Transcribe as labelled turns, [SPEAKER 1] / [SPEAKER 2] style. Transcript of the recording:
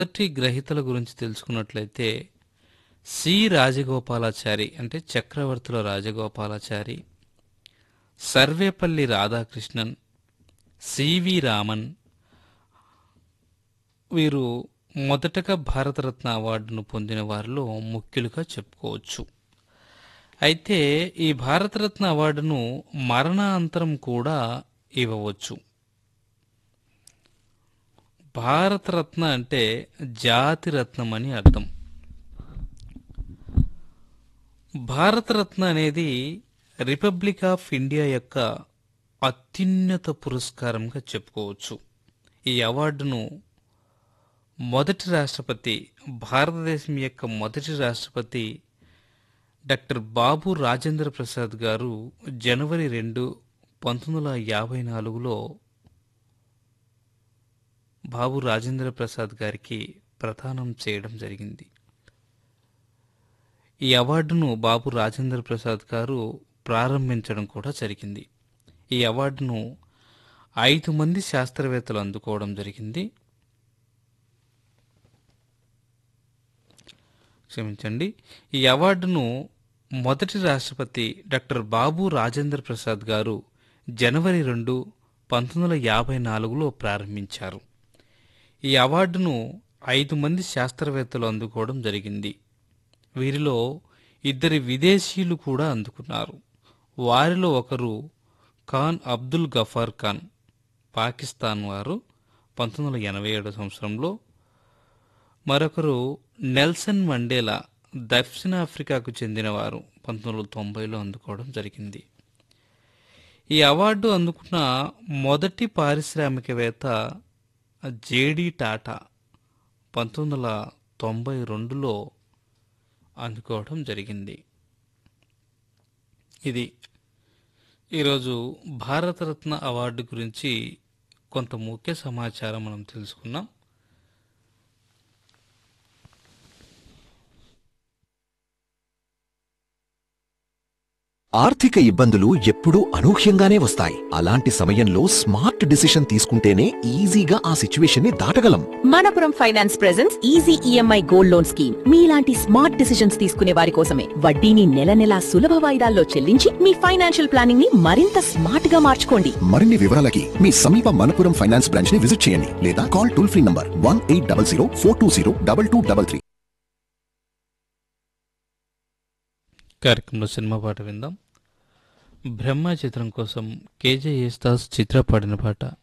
[SPEAKER 1] మొదటి గ్రహీతల గురించి తెలుసుకున్నట్లయితే సి రాజగోపాలాచారి అంటే చక్రవర్తుల రాజగోపాలాచారి సర్వేపల్లి రాధాకృష్ణన్ సివి రామన్ వీరు మొదటగా భారతరత్న అవార్డును పొందిన వారిలో ముఖ్యులుగా చెప్పుకోవచ్చు అయితే ఈ భారతరత్న అవార్డును మరణాంతరం కూడా ఇవ్వవచ్చు భారతరత్న అంటే జాతిరత్నం అని అర్థం భారతరత్న అనేది రిపబ్లిక్ ఆఫ్ ఇండియా యొక్క అత్యున్నత పురస్కారంగా చెప్పుకోవచ్చు ఈ అవార్డును మొదటి రాష్ట్రపతి భారతదేశం యొక్క మొదటి రాష్ట్రపతి డాక్టర్ బాబు రాజేంద్ర ప్రసాద్ గారు జనవరి రెండు పంతొమ్మిది వందల యాభై నాలుగులో బాబు రాజేంద్ర ప్రసాద్ గారికి ప్రదానం చేయడం జరిగింది ఈ అవార్డును బాబు రాజేంద్ర ప్రసాద్ గారు ప్రారంభించడం కూడా జరిగింది ఈ అవార్డును ఐదు మంది శాస్త్రవేత్తలు అందుకోవడం జరిగింది క్షమించండి ఈ అవార్డును మొదటి రాష్ట్రపతి డాక్టర్ బాబు రాజేంద్ర ప్రసాద్ గారు జనవరి రెండు పంతొమ్మిది వందల యాభై నాలుగులో ప్రారంభించారు ఈ అవార్డును ఐదు మంది శాస్త్రవేత్తలు అందుకోవడం జరిగింది వీరిలో ఇద్దరి విదేశీయులు కూడా అందుకున్నారు వారిలో ఒకరు ఖాన్ అబ్దుల్ గఫార్ ఖాన్ పాకిస్తాన్ వారు పంతొమ్మిది వందల ఎనభై ఏడు సంవత్సరంలో మరొకరు నెల్సన్ మండేలా దక్షిణాఫ్రికాకు చెందినవారు పంతొమ్మిది వందల తొంభైలో అందుకోవడం జరిగింది ఈ అవార్డు అందుకున్న మొదటి పారిశ్రామికవేత్త జేడి టాటా పంతొమ్మిది వందల తొంభై రెండులో అందుకోవడం జరిగింది ఇది ఈరోజు భారతరత్న అవార్డు గురించి కొంత ముఖ్య సమాచారం మనం తెలుసుకున్నాం
[SPEAKER 2] ఆర్థిక ఇబ్బందులు ఎప్పుడూ అనూహ్యంగానే వస్తాయి అలాంటి సమయంలో స్మార్ట్ డిసిషన్ తీసుకుంటేనే ఈజీగా ఆ సిచ్యువేషన్ ని దాటగలం
[SPEAKER 3] Manappuram finance presents easy EMI gold loan scheme మీలాంటి స్మార్ట్ డిసిషన్స్ తీసుకునే వారి కోసమే వడ్డీని నెల నెలా సులభ వాయిదాల్లో చెల్లించి మీ ఫైనాన్షియల్ ప్లానింగ్ ని మరింత స్మార్ట్ గా మార్చుకోండి
[SPEAKER 2] మరిన్ని వివరాలకి మీ సమీప మనపురం ఫైనాన్స్ బ్రాంచ్ ని విజిట్ చేయండి లేదా call toll free number one eight double zero four two zero double two double three
[SPEAKER 1] కార్యక్రమంలో సినిమా పాట విందాం బ్రహ్మ చిత్రం కోసం కేజే యేసుదాస్ చిత్ర పాడిన పాట